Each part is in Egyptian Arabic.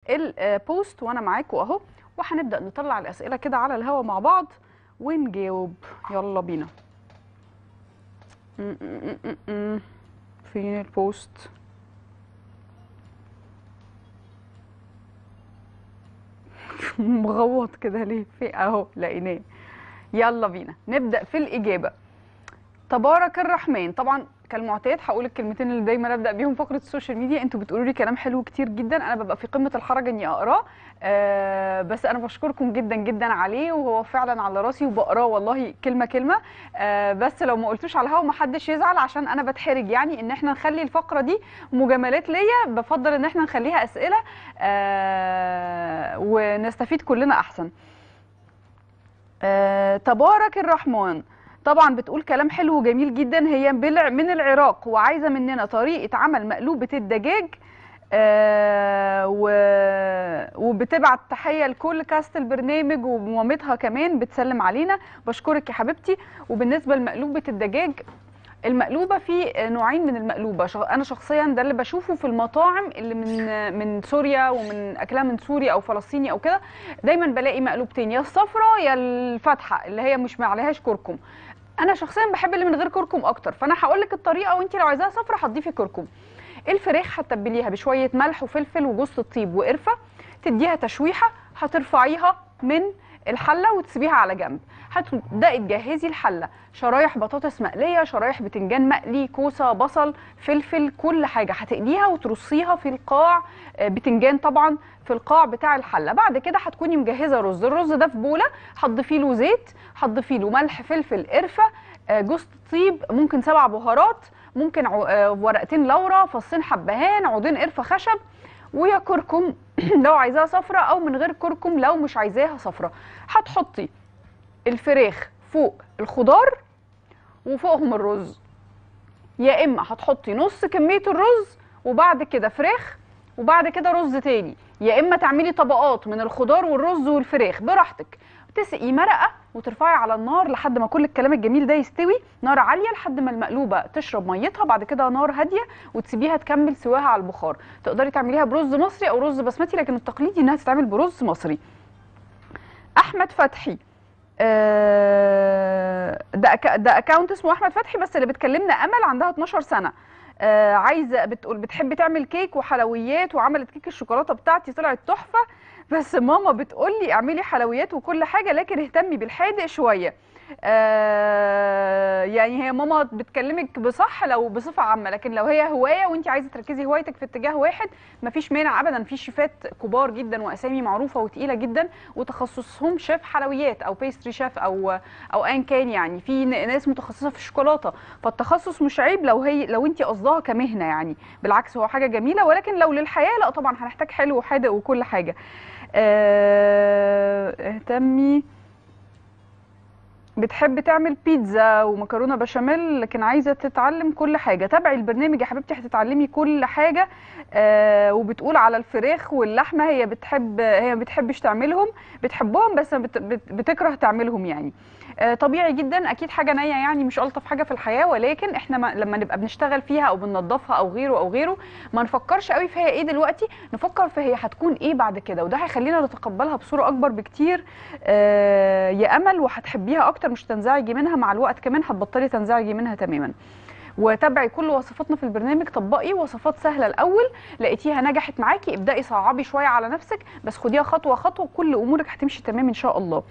البوست وانا معاكم اهو وهنبدا نطلع الاسئله كده على الهوا مع بعض ونجاوب يلا بينا م- م- م- م. فين البوست مغوط كده ليه في اهو لقيناه يلا بينا نبدا في الاجابه تبارك الرحمن طبعا كالمعتاد هقول الكلمتين اللي دايما ابدا بيهم فقره السوشيال ميديا انتوا بتقولوا لي كلام حلو كتير جدا انا ببقى في قمه الحرج اني اقراه آه بس انا بشكركم جدا جدا عليه وهو فعلا على راسي وبقراه والله كلمه كلمه آه بس لو ما قلتوش على الهوا ما حدش يزعل عشان انا بتحرج يعني ان احنا نخلي الفقره دي مجاملات ليا بفضل ان احنا نخليها اسئله آه ونستفيد كلنا احسن آه تبارك الرحمن طبعا بتقول كلام حلو وجميل جدا هي بالع- من العراق وعايزه مننا طريقه عمل مقلوبه الدجاج آه و... وبتبعت تحيه لكل كاست البرنامج ومامتها كمان بتسلم علينا بشكرك يا حبيبتي وبالنسبه لمقلوبه الدجاج المقلوبه في نوعين من المقلوبه شغ- انا شخصيا ده اللي بشوفه في المطاعم اللي من من سوريا ومن اكلها من سوريا او فلسطيني او كده دايما بلاقي مقلوبتين يا الصفراء يا الفاتحه اللي هي مش معلهاش كركم انا شخصيا بحب اللي من غير كركم اكتر فانا هقول لك الطريقه وانت لو عايزاها صفرا هتضيفي كركم الفراخ هتتبليها بشويه ملح وفلفل وجوز الطيب وقرفه تديها تشويحه هترفعيها من الحله وتسيبيها على جنب هتبداي تجهزي الحله شرايح بطاطس مقليه شرايح بتنجان مقلي كوسه بصل فلفل كل حاجه هتقليها وترصيها في القاع آه، بتنجان طبعا في القاع بتاع الحله بعد كده هتكوني مجهزه رز الرز ده في بوله هتضيفي له زيت هتضيفي له ملح فلفل قرفه آه، جوز طيب ممكن سبع بهارات ممكن عو- آه، ورقتين لورا فصين حبهان عودين قرفه خشب ويا كركم لو عايزاها صفرة او من غير كركم لو مش عايزاها صفرة هتحطي الفراخ فوق الخضار وفوقهم الرز يا اما هتحطي نص كميه الرز وبعد كده فراخ وبعد كده رز تاني يا اما تعملي طبقات من الخضار والرز والفراخ براحتك تسقي مرقه وترفعي على النار لحد ما كل الكلام الجميل ده يستوي نار عاليه لحد ما المقلوبه تشرب ميتها بعد كده نار هاديه وتسيبيها تكمل سواها على البخار تقدري تعمليها برز مصري او رز بسمتي لكن التقليدي انها تتعمل برز مصري احمد فتحي آه، ده أكا- ده اكونت اسمه احمد فتحي بس اللي بتكلمنا امل عندها 12 سنه آه، عايزه بتقول بتحب تعمل كيك وحلويات وعملت كيك الشوكولاته بتاعتي طلعت تحفه بس ماما بتقول لي اعملي حلويات وكل حاجه لكن اهتمي بالحادق شويه آه يعني هي ماما بتكلمك بصح لو بصفه عامه لكن لو هي هوايه وانت عايزه تركزي هوايتك في اتجاه واحد مفيش مانع ابدا في شيفات كبار جدا واسامي معروفه وتقيله جدا وتخصصهم شيف حلويات او بيستري شيف او او ايا كان يعني في ن- ناس متخصصه في الشوكولاته فالتخصص مش عيب لو هي لو انت قصدها كمهنه يعني بالعكس هو حاجه جميله ولكن لو للحياه لا طبعا هنحتاج حلو وحادق وكل حاجه آه، اهتمي بتحب تعمل بيتزا ومكرونه بشاميل لكن عايزه تتعلم كل حاجه تابعي البرنامج يا حبيبتي هتتعلمي كل حاجه آه وبتقول على الفراخ واللحمه هي بتحب هي ما بتحبش تعملهم بتحبهم بس بت بت بتكره تعملهم يعني آه طبيعي جدا اكيد حاجه نيه يعني مش الطف حاجه في الحياه ولكن احنا ما لما نبقى بنشتغل فيها او بننضفها او غيره او غيره ما نفكرش قوي فيها ايه دلوقتي نفكر في هي هتكون ايه بعد كده وده هيخلينا نتقبلها بصوره اكبر بكتير آه يا امل وهتحبيها اكتر مش تنزعجي منها مع الوقت كمان هتبطلي تنزعجي منها تماما وتابعي كل وصفاتنا في البرنامج طبقي وصفات سهله الاول لقيتيها نجحت معاكي ابداي صعبي شويه على نفسك بس خديها خطوه خطوه كل امورك هتمشي تمام ان شاء الله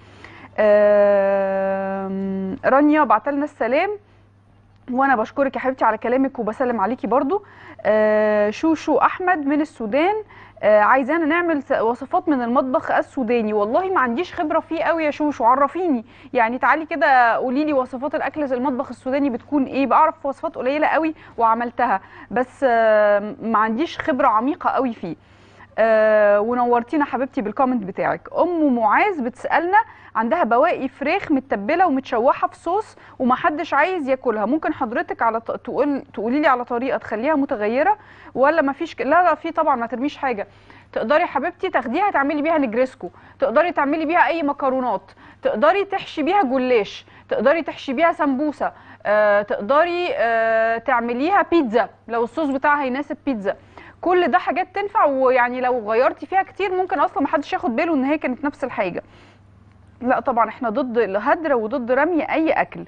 آم، رانيا بعتلنا السلام وانا بشكرك يا حبيبتي على كلامك وبسلم عليكي برضو آه، شوشو احمد من السودان آه، عايزانا نعمل س- وصفات من المطبخ السوداني والله ما عنديش خبره فيه قوي يا شوشو عرفيني يعني تعالي كده قولي لي وصفات الاكل المطبخ السوداني بتكون ايه بعرف وصفات قليله قوي وعملتها بس آه، ما عنديش خبره عميقه قوي فيه آه، ونورتينا حبيبتي بالكومنت بتاعك ام معاذ بتسالنا عندها بواقي فراخ متبله ومتشوحه في صوص ومحدش عايز ياكلها ممكن حضرتك على ط- تقول تقولي لي على طريقه تخليها متغيره ولا مفيش ك... لا لا في طبعا ما ترميش حاجه تقدري حبيبتي تاخديها تعملي بيها نجريسكو تقدري تعملي بيها اي مكرونات تقدري تحشي بيها جلاش تقدري تحشي بيها سمبوسه آه، تقدري آه، تعمليها بيتزا لو الصوص بتاعها يناسب بيتزا كل ده حاجات تنفع ويعني لو غيرتي فيها كتير ممكن اصلا محدش ياخد باله ان هي كانت نفس الحاجه لا طبعا احنا ضد الهدر وضد رمي اي اكل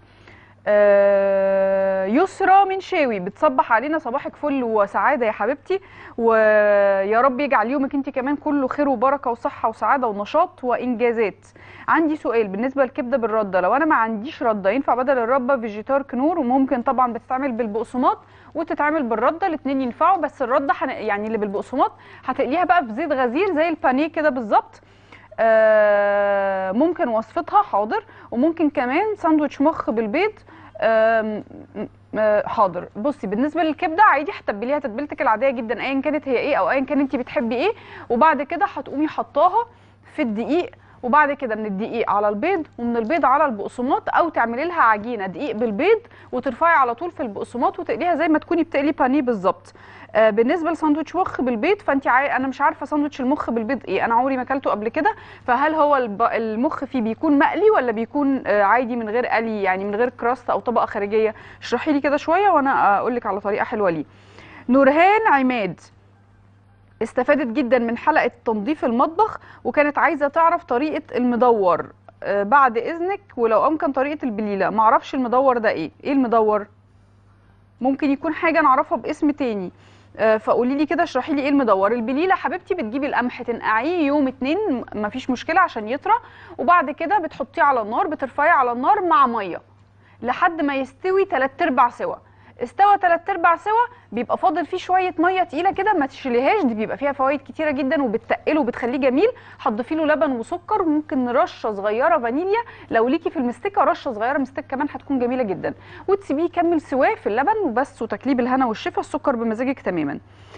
آه، يسرى من شاوي بتصبح علينا صباحك فل وسعاده يا حبيبتي ويا رب يجعل يومك انت كمان كله خير وبركه وصحه وسعاده ونشاط وانجازات عندي سؤال بالنسبه للكبده بالرده لو انا ما عنديش رده ينفع بدل الرده فيجيتار كنور وممكن طبعا بتتعمل بالبقسماط وتتعمل بالرده الاثنين ينفعوا بس الرده حن... يعني اللي بالبقسماط هتقليها بقى في زيت غزير زي البانيه كده بالظبط آه، ممكن وصفتها حاضر وممكن كمان ساندوتش مخ بالبيض آم، م- آه، حاضر بصي بالنسبه للكبده عادي هتتبليها تتبيلتك العاديه جدا ايا كانت هي ايه او ايا كان انت بتحبي ايه وبعد كده هتقومي حطاها في الدقيق وبعد كده من الدقيق على البيض ومن البيض على البقسماط او تعملي لها عجينه دقيق بالبيض وترفعي على طول في البقسماط وتقليها زي ما تكوني بتقلي بانيه بالظبط آه، بالنسبه لساندوتش مخ بالبيض فانت عاي... انا مش عارفه ساندوتش المخ بالبيض ايه انا عمري ما اكلته قبل كده فهل هو الب... المخ فيه بيكون مقلي ولا بيكون آه، عادي من غير قلي يعني من غير كراست او طبقه خارجيه اشرحي لي كده شويه وانا اقول لك على طريقه حلوه ليه نورهان عماد استفادت جدا من حلقه تنظيف المطبخ وكانت عايزه تعرف طريقه المدور آه، بعد اذنك ولو امكن طريقه البليله معرفش المدور ده ايه ايه المدور ممكن يكون حاجه نعرفها باسم تاني آه، فقولي لي كده اشرحي لي ايه المدور البليله حبيبتي بتجيبي القمح تنقعيه يوم اتنين م- مفيش مشكله عشان يطرى وبعد كده بتحطيه على النار بترفعيه على النار مع ميه لحد ما يستوي تلات ارباع سوا استوى تلات ارباع سوا بيبقى فاضل فيه شويه ميه تقيله كده ما تشيليهاش دي بيبقى فيها فوائد كتيره جدا وبتتقله وبتخليه جميل هتضيفي له لبن وسكر وممكن رشه صغيره فانيليا لو ليكي في المستكه رشه صغيره مستكه كمان هتكون جميله جدا وتسيبيه يكمل سواه في اللبن وبس وتكليه بالهنا والشفا السكر بمزاجك تماما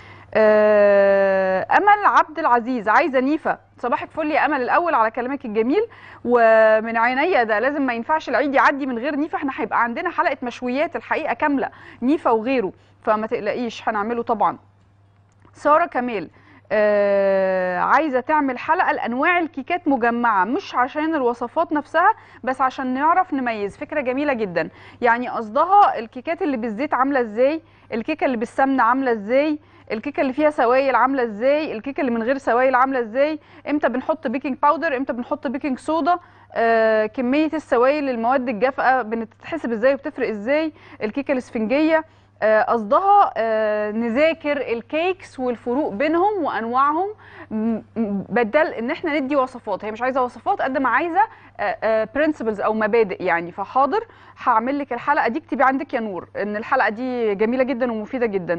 آه، امل عبد العزيز عايزه نيفه صباحك فل يا امل الاول على كلامك الجميل ومن عينيا ده لازم ما ينفعش العيد يعدي من غير نيفه احنا هيبقى عندنا حلقه مشويات الحقيقه كامله نيفه وغيره فما تقلقيش هنعمله طبعا ساره كمال آه عايزه تعمل حلقه لانواع الكيكات مجمعه مش عشان الوصفات نفسها بس عشان نعرف نميز فكره جميله جدا يعني قصدها الكيكات اللي بالزيت عامله ازاي الكيكه اللي بالسمنه عامله ازاي الكيكه اللي فيها سوائل عامله ازاي الكيكه اللي من غير سوائل عامله ازاي امتى بنحط بيكنج باودر امتى بنحط بيكنج صودا آه كميه السوائل المواد الجافئه بتتحسب ازاي وبتفرق ازاي الكيكه الاسفنجيه آه، قصدها آه، نذاكر الكيكس والفروق بينهم وانواعهم م- م- بدل ان احنا ندي وصفات هي مش عايزه وصفات قد ما عايزه برنسبلز او مبادئ يعني فحاضر هعمل لك الحلقه دي اكتبي عندك يا نور ان الحلقه دي جميله جدا ومفيده جدا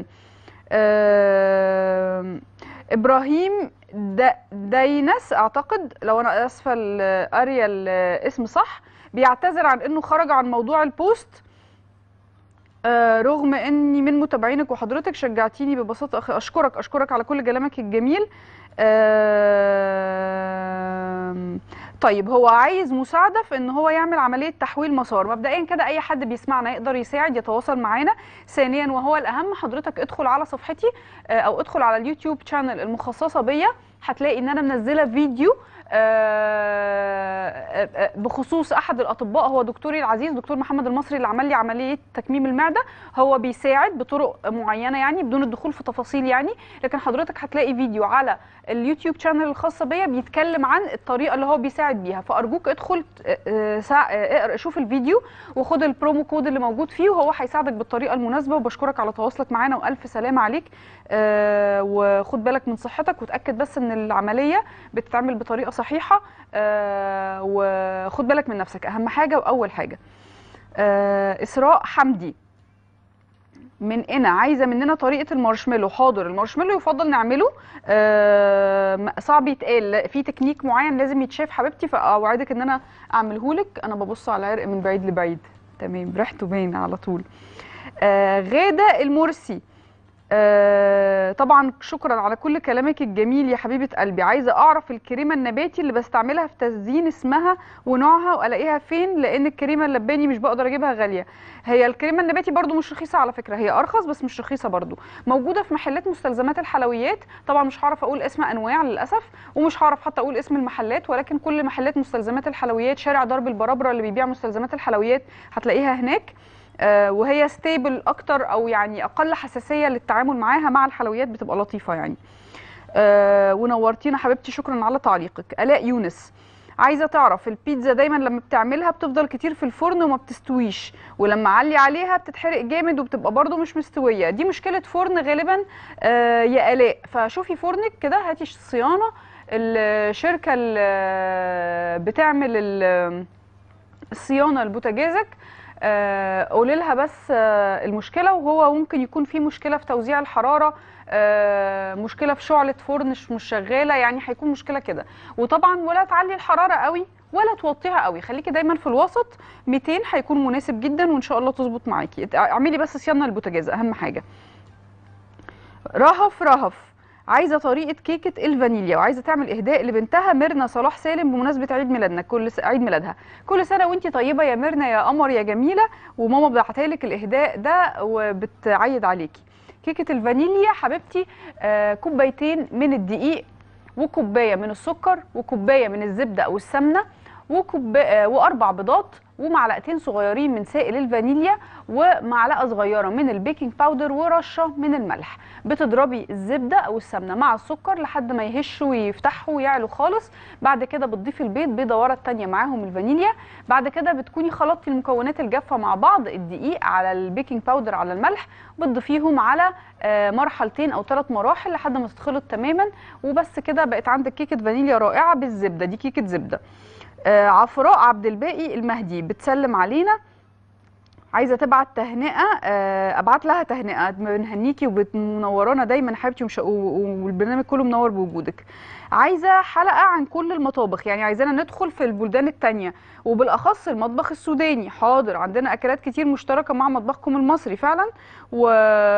آم، ابراهيم د- داينس اعتقد لو انا اسفه ال- قاريه الاسم صح بيعتذر عن انه خرج عن موضوع البوست آه، رغم اني من متابعينك وحضرتك شجعتيني ببساطه أخي اشكرك اشكرك على كل كلامك الجميل آم، طيب هو عايز مساعده في ان هو يعمل عمليه تحويل مسار مبدئيا كده اي حد بيسمعنا يقدر يساعد يتواصل معانا ثانيا وهو الاهم حضرتك ادخل على صفحتي آه، او ادخل على اليوتيوب شانل المخصصه بيا هتلاقي ان انا منزله فيديو آه، آه، آه، بخصوص احد الاطباء هو دكتوري العزيز دكتور محمد المصري اللي عمل لي عمليه تكميم المعده هو بيساعد بطرق معينه يعني بدون الدخول في تفاصيل يعني لكن حضرتك هتلاقي فيديو على اليوتيوب شانل الخاصه بيا بيتكلم عن الطريقه اللي هو بيساعد بيها فارجوك ادخل آه، آه، سا- آه، اقرا شوف الفيديو وخد البرومو كود اللي موجود فيه وهو هيساعدك بالطريقه المناسبه وبشكرك على تواصلك معانا والف سلامه عليك آه، وخد بالك من صحتك وتاكد بس ان العمليه بتتعمل بطريقه صحيحه آه، وخد بالك من نفسك اهم حاجه واول حاجه آه، اسراء حمدي من هنا عايزه مننا طريقه المارشميلو حاضر المارشميلو يفضل نعمله آه، م- صعب يتقال في تكنيك معين لازم يتشاف حبيبتي فاوعدك ان انا اعمله لك انا ببص على عرق من بعيد لبعيد تمام ريحته باينه على طول آه، غاده المرسي آه، طبعا شكرا على كل كلامك الجميل يا حبيبه قلبي عايزه اعرف الكريمه النباتي اللي بستعملها في تزيين اسمها ونوعها والاقيها فين لان الكريمه اللباني مش بقدر اجيبها غاليه هي الكريمه النباتي برضو مش رخيصه على فكره هي ارخص بس مش رخيصه برضو موجوده في محلات مستلزمات الحلويات طبعا مش هعرف اقول اسم انواع للاسف ومش هعرف حتى اقول اسم المحلات ولكن كل محلات مستلزمات الحلويات شارع درب البرابره اللي بيبيع مستلزمات الحلويات هتلاقيها هناك آه، وهي ستيبل اكتر او يعني اقل حساسيه للتعامل معاها مع الحلويات بتبقى لطيفه يعني آه، ونورتينا حبيبتي شكرا على تعليقك الاء يونس عايزه تعرف البيتزا دايما لما بتعملها بتفضل كتير في الفرن وما بتستويش ولما اعلي عليها بتتحرق جامد وبتبقى برضو مش مستويه دي مشكله فرن غالبا آه، يا الاء فشوفي فرنك كده هاتي صيانه الشركه اللي بتعمل ال- الصيانه لبوتاجازك آه، قولي لها بس آه، المشكله وهو ممكن يكون في مشكله في توزيع الحراره آه، مشكله في شعله فرن مش مش شغاله يعني هيكون مشكله كده وطبعا ولا تعلي الحراره قوي ولا توطيها قوي خليكي دايما في الوسط 200 هيكون مناسب جدا وان شاء الله تظبط معاكي اعملي بس صيانه للبوتاجاز اهم حاجه رهف رهف عايزه طريقه كيكه الفانيليا وعايزه تعمل اهداء لبنتها ميرنا صلاح سالم بمناسبه عيد ميلادنا كل س... عيد ميلادها كل سنه وانتي طيبه يا ميرنا يا قمر يا جميله وماما بعتها لك الاهداء ده وبتعيد عليكي كيكه الفانيليا حبيبتي آه كوبايتين من الدقيق وكوبايه من السكر وكوبايه من الزبده او السمنه وكوب... آه واربع بيضات ومعلقتين صغيرين من سائل الفانيليا ومعلقه صغيره من البيكنج باودر ورشه من الملح بتضربي الزبده او السمنه مع السكر لحد ما يهشوا ويفتحوا ويعلوا خالص بعد كده بتضيفي البيض بيضه ورا الثانيه معاهم الفانيليا بعد كده بتكوني خلطتي المكونات الجافه مع بعض الدقيق على البيكنج باودر على الملح بتضيفيهم على آه، مرحلتين او ثلاث مراحل لحد ما تتخلط تماما وبس كده بقت عندك كيكه فانيليا رائعه بالزبده دي كيكه زبده آه، عفراء عبد الباقي المهدي بتسلم علينا عايزه تبعت تهنئه آه، ابعت لها تهنئه بنهنيكي وبتنورانا دايما حبيبتي ومش- و- والبرنامج كله منور بوجودك عايزه حلقه عن كل المطابخ يعني عايزانا ندخل في البلدان التانية وبالاخص المطبخ السوداني حاضر عندنا اكلات كتير مشتركه مع مطبخكم المصري فعلا و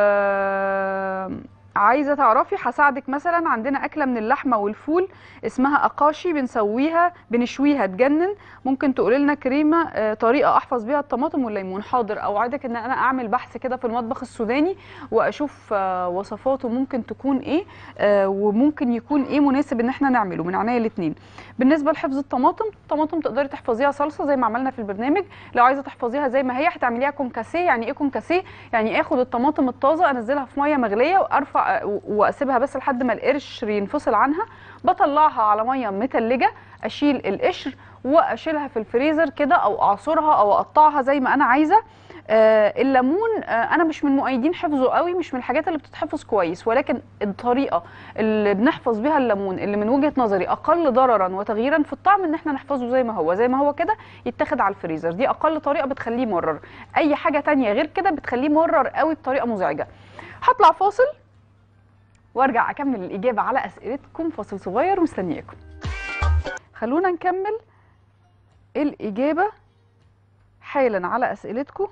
عايزه تعرفي هساعدك مثلا عندنا اكله من اللحمه والفول اسمها اقاشي بنسويها بنشويها تجنن ممكن تقولي لنا كريمه آه، طريقه احفظ بيها الطماطم والليمون حاضر اوعدك ان انا اعمل بحث كده في المطبخ السوداني واشوف آه، وصفاته ممكن تكون ايه آه، وممكن يكون ايه مناسب ان احنا نعمله من عينيا الاثنين بالنسبه لحفظ الطماطم الطماطم تقدري تحفظيها صلصه زي ما عملنا في البرنامج لو عايزه تحفظيها زي ما هي هتعمليها كونكاسيه يعني ايه كونكاسيه يعني اخد الطماطم الطازه انزلها في ميه مغليه وارفع آه، واسيبها بس لحد ما القرش ينفصل عنها بطلعها على ميه متلجه اشيل القشر واشيلها في الفريزر كده او اعصرها او اقطعها زي ما انا عايزه آه الليمون آه انا مش من مؤيدين حفظه قوي مش من الحاجات اللي بتتحفظ كويس ولكن الطريقه اللي بنحفظ بيها الليمون اللي من وجهه نظري اقل ضررا وتغييرا في الطعم ان احنا نحفظه زي ما هو زي ما هو كده يتاخد على الفريزر دي اقل طريقه بتخليه مرر اي حاجه تانية غير كده بتخليه مرر قوي بطريقه مزعجه هطلع فاصل وارجع اكمل الاجابه على اسئلتكم فاصل صغير مستنياكم خلونا نكمل الاجابه حالا على اسئلتكم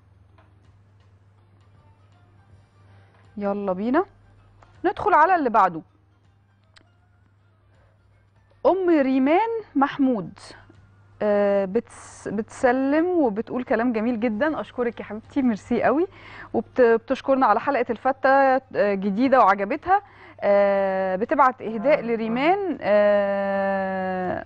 يلا بينا ندخل على اللي بعده ام ريمان محمود آه، بتس بتسلم وبتقول كلام جميل جدا اشكرك يا حبيبتي ميرسي قوي وبتشكرنا على حلقه الفته آه، جديده وعجبتها آه، بتبعت اهداء لريمان آه،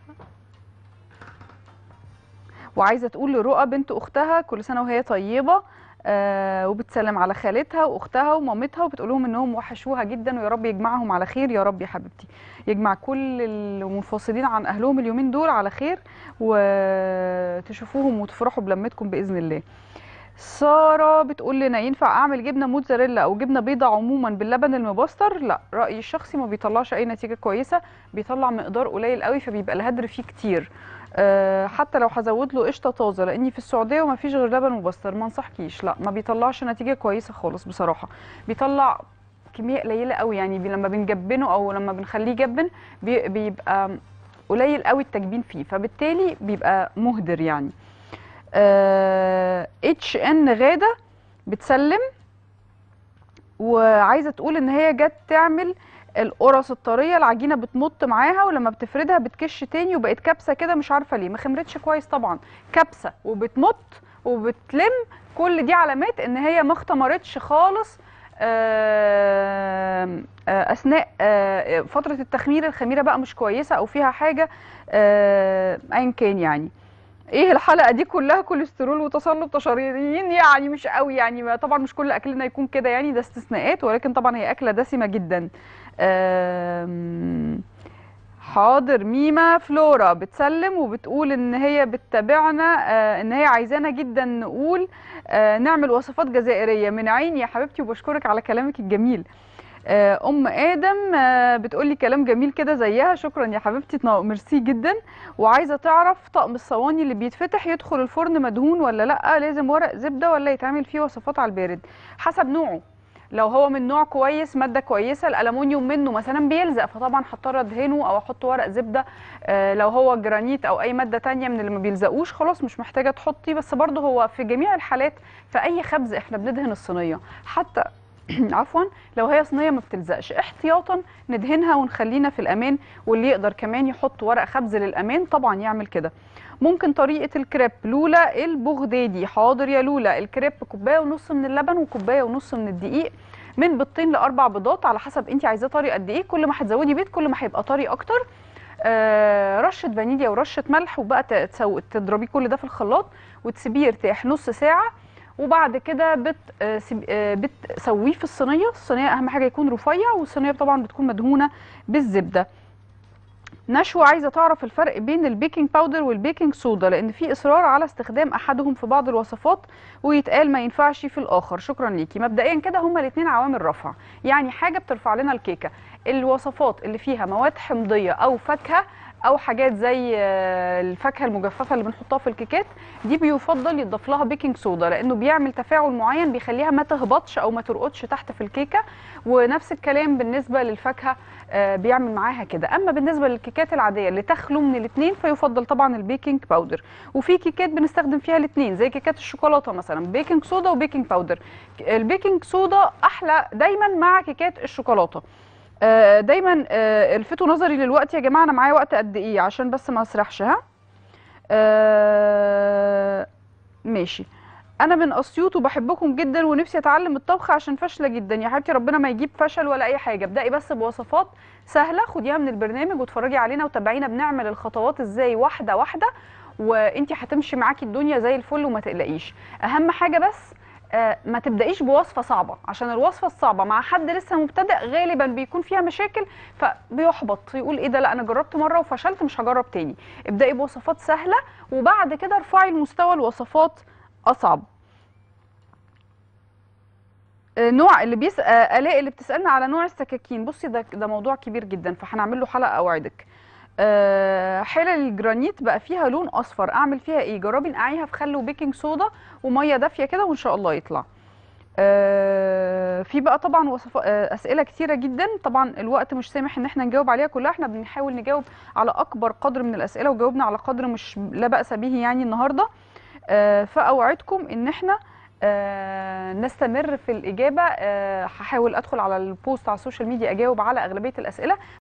وعايزه تقول لرؤى بنت اختها كل سنه وهي طيبه آه وبتسلم على خالتها واختها ومامتها وبتقول لهم انهم وحشوها جدا ويا رب يجمعهم على خير يا رب يا حبيبتي يجمع كل المنفصلين عن اهلهم اليومين دول على خير وتشوفوهم وتفرحوا بلمتكم باذن الله ساره بتقول لنا ينفع اعمل جبنه موتزاريلا او جبنه بيضه عموما باللبن المبستر لا رايي الشخصي ما بيطلعش اي نتيجه كويسه بيطلع مقدار قليل قوي فبيبقى الهدر فيه كتير أه حتى لو هزود له قشطه طازه لاني في السعوديه وما فيش غير لبن مبستر ما انصحكيش لا ما بيطلعش نتيجه كويسه خالص بصراحه بيطلع كميه قليله قوي يعني بي لما بنجبنه او لما بنخليه يجبن بي بيبقى قليل قوي التجبين فيه فبالتالي بيبقى مهدر يعني اتش ان غاده بتسلم وعايزه تقول ان هي جت تعمل القرص الطريه العجينه بتمط معاها ولما بتفردها بتكش تاني وبقت كبسه كده مش عارفه ليه ما خمرتش كويس طبعا كبسه وبتمط وبتلم كل دي علامات ان هي ما اختمرتش خالص آم، آه، اثناء آه، فتره التخمير الخميره بقى مش كويسه او فيها حاجه آه، ايا كان يعني ايه الحلقه دي كلها كوليسترول وتصلب شرايين يعني مش قوي يعني ما- طبعا مش كل اكلنا يكون كده يعني ده استثناءات ولكن طبعا هي اكله دسمه جدا آم، حاضر ميما فلورا بتسلم وبتقول ان هي بتتابعنا آه، ان هي عايزانا جدا نقول آه، نعمل وصفات جزائريه من عيني يا حبيبتي وبشكرك على كلامك الجميل آه، ام ادم آه، بتقولي كلام جميل كده زيها شكرا يا حبيبتي تنا- ميرسي جدا وعايزه تعرف طقم الصواني اللي بيتفتح يدخل الفرن مدهون ولا لا لازم ورق زبده ولا يتعمل فيه وصفات على البارد حسب نوعه لو هو من نوع كويس ماده كويسه الالومنيوم منه مثلا بيلزق فطبعا هضطر ادهنه او احط ورق زبده آه، لو هو جرانيت او اي ماده تانية من اللي ما بيلزقوش خلاص مش محتاجه تحطي بس برضه هو في جميع الحالات في اي خبز احنا بندهن الصينيه حتى عفوا لو هي صينيه ما بتلزقش احتياطا ندهنها ونخلينا في الامان واللي يقدر كمان يحط ورق خبز للامان طبعا يعمل كده ممكن طريقه الكريب لولا البغدادي حاضر يا لولا الكريب كوبايه ونص من اللبن وكوبايه ونص من الدقيق من بيضتين لاربع بيضات على حسب انت عايزاه طري قد ايه كل ما هتزودي بيض كل ما هيبقى طري اكتر آه رشه فانيليا ورشه ملح وبقى ت- تسو... تضربي كل ده في الخلاط وتسيبيه يرتاح نص ساعه وبعد كده بت آه، سيب- آه، بتسويه في الصينيه الصينيه اهم حاجه يكون رفيع والصينيه طبعا بتكون مدهونه بالزبده نشوى عايزه تعرف الفرق بين البيكنج باودر والبيكنج صودا لان في اصرار على استخدام احدهم في بعض الوصفات ويتقال ما ينفعش في الاخر شكرا ليكي مبدئيا كده هما الاثنين عوامل رفع يعني حاجه بترفع لنا الكيكه الوصفات اللي فيها مواد حمضيه او فاكهه او حاجات زي آه، الفاكهه المجففه اللي بنحطها في الكيكات دي بيفضل يضاف لها بيكنج صودا لانه بيعمل تفاعل معين بيخليها ما تهبطش او ما ترقدش تحت في الكيكه ونفس الكلام بالنسبه للفاكهه آه، بيعمل معاها كده اما بالنسبه للكيكات العاديه اللي تخلو من الاثنين فيفضل طبعا البيكنج باودر وفي كيكات بنستخدم فيها الاثنين زي كيكات الشوكولاته مثلا بيكنج صودا وبيكنج باودر البيكنج صودا احلى دايما مع كيكات الشوكولاته آه، دايما آه، الفتوا نظري للوقت يا جماعه انا معايا وقت قد ايه عشان بس ما اسرحش ها آه، ماشي انا من اسيوط وبحبكم جدا ونفسي اتعلم الطبخ عشان فاشله جدا يا حبيبتي ربنا ما يجيب فشل ولا اي حاجه ابدأي بس بوصفات سهله خديها من البرنامج واتفرجي علينا وتابعينا بنعمل الخطوات ازاي واحده واحده وانتي هتمشي معاكي الدنيا زي الفل وما تقلقيش اهم حاجه بس آه، ما تبدأيش بوصفة صعبة عشان الوصفة الصعبة مع حد لسه مبتدئ غالبا بيكون فيها مشاكل فبيحبط يقول ايه ده لا انا جربت مرة وفشلت مش هجرب تاني ابدأي بوصفات سهلة وبعد كده ارفعي المستوى الوصفات اصعب آه، نوع اللي بيس آه، الاء اللي بتسالنا على نوع السكاكين بصي ده ده موضوع كبير جدا فهنعمل له حلقه اوعدك آه، حلل الجرانيت بقى فيها لون اصفر اعمل فيها ايه جربي نقعيها في خل وبيكنج صودا وميه دافيه كده وان شاء الله يطلع آه، في بقى طبعا وصف آه، اسئله كتيره جدا طبعا الوقت مش سامح ان احنا نجاوب عليها كلها احنا بنحاول نجاوب على اكبر قدر من الاسئله وجاوبنا على قدر مش لا باس به يعني النهارده آه، فاوعدكم ان احنا آه، نستمر في الاجابه آه، هحاول ادخل على البوست على السوشيال ميديا اجاوب على اغلبيه الاسئله